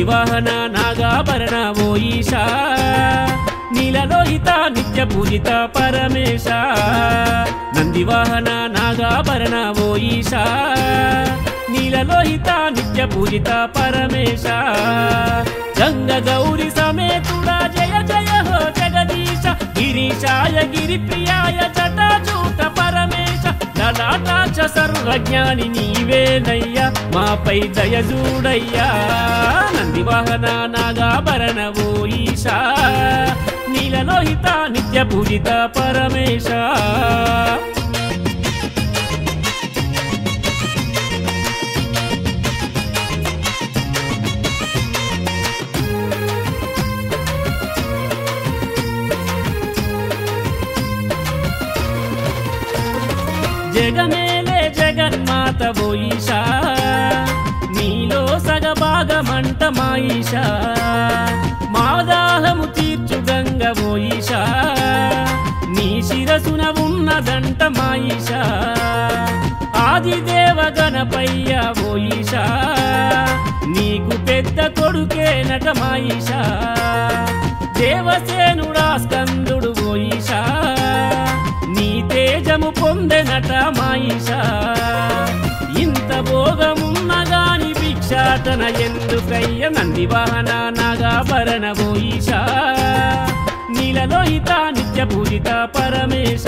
నందివాహన నాగాభరణ ఓ ఈశా నీలలోహిత నిత్య పూజిత పరమేశ నందివాహన నాగాభరణ ఓ ఈశా నీలలోహిత నిత్య పూజిత పరమేశ గంగ గౌరి సమేతుడా జయ జయ హో జగదీశ గిరీశాయ గిరిప్రియాయ జటాజూట పరమేశ లలాటాచ సర్వజ్ఞాని నీవేనయ్యా మాపై దయ చూడయ్యా నందివాహన నాగాభరణ ఓ ఈశా నీలలోహిత నిత్య పూజిత పరమేశ జగమేలే జగన్మాత ఓయిషా నీలో సగభాగమంట మాయిషా మాదాహము తీర్చు గంగ ఓయిషా నీ శిరసున ఉన్నదంట మాయిషా ఆదిదేవ గణపయ్య ఓయిషా నీకు పెద్ద కొడుకే నట మాయిషా దేవసేనుడా స్కందుడు ఓయిషా నీ తేజము పొందెనట మాయిషా ఇంత భోగమున్నగాని భిక్షాటన ఎందుకయ్య నందివాహన నాగాభరణ ఓయిషా నీలలోహిత నిత్య పూజిత పరమేశ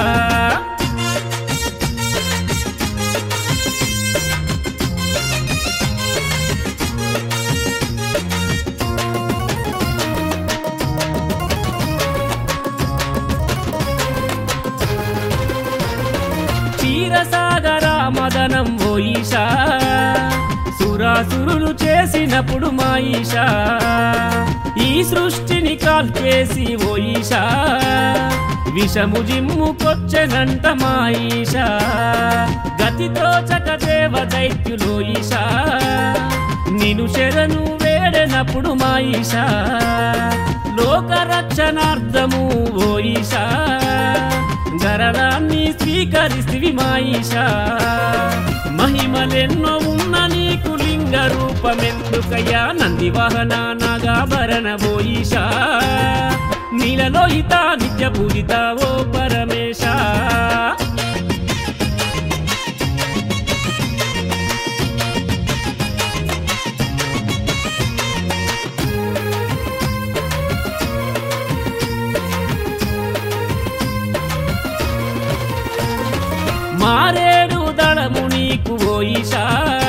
క్షీరసాగర మదనం ఓ ఈశా సురాసురులు చేసినప్పుడు మా ఈశా ఈ సృష్టిని కాల్చేసి ఓ ఈశా విషము జిమ్ముకొచ్చెనంట మా ఈశా గతితో చక దేవ దైత్యులో ఈశా నిను శరణు వేడనప్పుడు మా ఈశా లోక రక్షణార్థము ఓ ఈశా గరళాన్ని స్వీకరిస్తివి మాయిషా మహిమలెన్నో ఉన్న నీకు లింగ రూపమెందుకయ్యా నందివాహన నాగాభరణ ఓయిషా నీలలోహిత నిత్య పూజిత ఓ పరమేశ మారేడు దళము నీకు ఓయిషా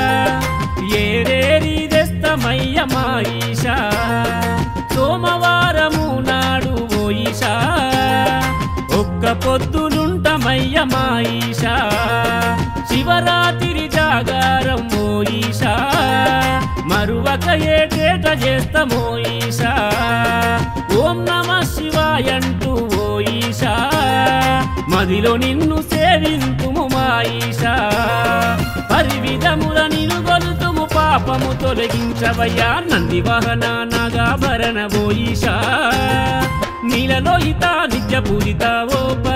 ఏరేరి దస్తమయ్య మాయిషా సోమవారము నాడు ఓయిషా ఒక్క పొద్దులుంటమయ్య మాయిషా శివరాత్రి జాగారం ఓయిషా మరువక ఏటేట చేస్తామో ఈశా ఓం నమ శివాయంటూ ఓయిషా మదిలో నిన్ను సేవింతుము మాయిషా పరివిధముల నిలుగొలుతుము పాపము తొలగించవయ్యా నందివాహన నాగాభరణ ఓయిషా నీలలోహిత నిత్య పూజిత ఓ